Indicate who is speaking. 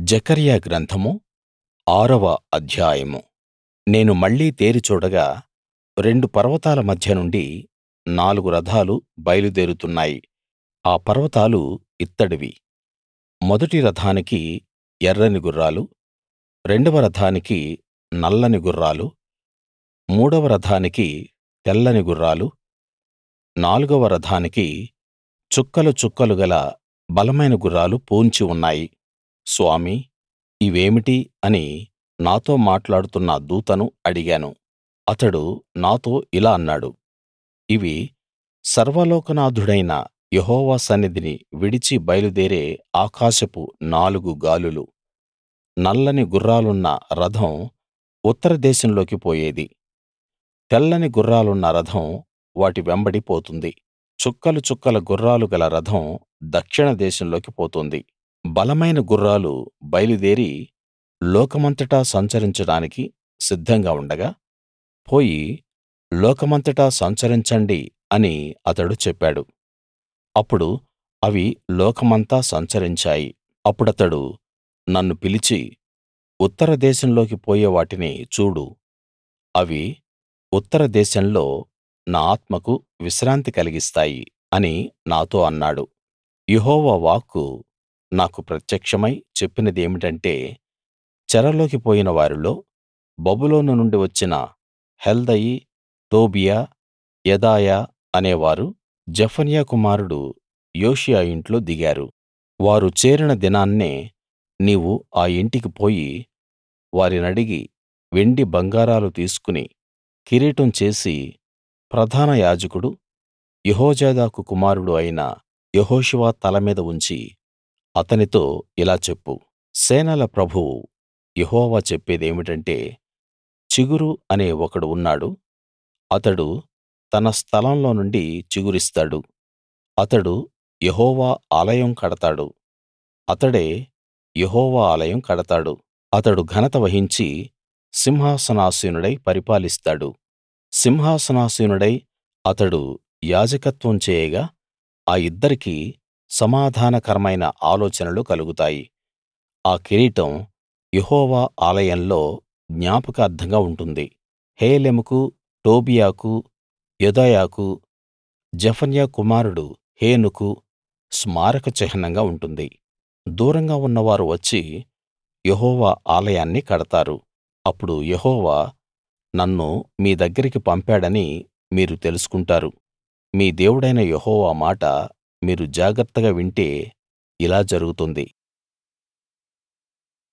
Speaker 1: జెకర్యా గ్రంథము ఆరవ అధ్యాయము నేను మళ్ళీ తేరి చూడగా రెండు పర్వతాల మధ్య నుండి నాలుగు రథాలు బయలుదేరుతున్నాయి ఆ పర్వతాలు ఇత్తడివి మొదటి రథానికి ఎర్రని గుర్రాలు రెండవ రథానికి నల్లని గుర్రాలు మూడవ రథానికి తెల్లని గుర్రాలు నాలుగవ రథానికి చుక్కలు చుక్కలు గల బలమైన గుర్రాలు పూన్చి ఉన్నాయి స్వామీ ఇవేమిటి అని నాతో మాట్లాడుతున్న దూతను అడిగాను అతడు నాతో ఇలా అన్నాడు ఇవి సర్వలోకనాథుడైన యెహోవా సన్నిధిని విడిచి బయలుదేరే ఆకాశపు నాలుగు గాలులు నల్లని గుర్రాలున్న రథం ఉత్తర దేశంలోకి పోయేది తెల్లని గుర్రాలున్న రథం వాటి వెంబడి పోతుంది చుక్కలు చుక్కల గుర్రాలు గల రథం దక్షిణ దేశంలోకి పోతుంది బలమైన గుర్రాలు బయలుదేరి లోకమంతటా సంచరించడానికి సిద్ధంగా ఉండగా పోయి లోకమంతటా సంచరించండి అని అతడు చెప్పాడు అప్పుడు అవి లోకమంతా సంచరించాయి అప్పుడతడు నన్ను పిలిచి ఉత్తర దేశంలోకి పోయే వాటిని చూడు అవి ఉత్తర దేశంలో నా ఆత్మకు విశ్రాంతి కలిగిస్తాయి అని నాతో అన్నాడు యెహోవా వాక్కు నాకు ప్రత్యక్షమై చెప్పినదేమిటంటే చెరలోకి పోయిన వారిలో బబులోను నుండి వచ్చిన హెల్దయి టోబీయా యెదాయా అనేవారు జెఫన్యా కుమారుడు యోషీయా ఇంట్లో దిగారు వారు చేరిన దినాన్నే నీవు ఆ ఇంటికి పోయి వారినడిగి వెండి బంగారాలు తీసుకుని కిరీటం చేసి ప్రధాన యాజకుడు యెహోజాదాకు కుమారుడు అయిన యెహోషువ తల మీద ఉంచి అతనితో ఇలా చెప్పు సేనల ప్రభువు యెహోవా చెప్పేదేమిటంటే చిగురు అనే ఒకడు ఉన్నాడు అతడు తన స్థలంలో నుండి చిగురిస్తాడు అతడు యెహోవా ఆలయం కడతాడు అతడే యెహోవా ఆలయం కడతాడు అతడు ఘనత వహించి సింహాసనాసీనుడై పరిపాలిస్తాడు సింహాసనాసీనుడై అతడు యాజకత్వం చేయగా ఆ ఇద్దరికీ సమాధానకరమైన ఆలోచనలు కలుగుతాయి ఆ కిరీటం యెహోవా ఆలయంలో జ్ఞాపకార్థంగా ఉంటుంది హేలెముకు టోబీయాకు యెదాయాకు జెఫన్యా కుమారుడు హేనుకు స్మారక చిహ్నంగా ఉంటుంది దూరంగా ఉన్నవారు వచ్చి యెహోవా ఆలయాన్ని కడతారు అప్పుడు యెహోవా నన్ను మీ దగ్గరికి పంపాడని మీరు తెలుసుకుంటారు మీ దేవుడైన యెహోవా మాట మీరు జాగ్రత్తగా వింటే ఇలా జరుగుతుంది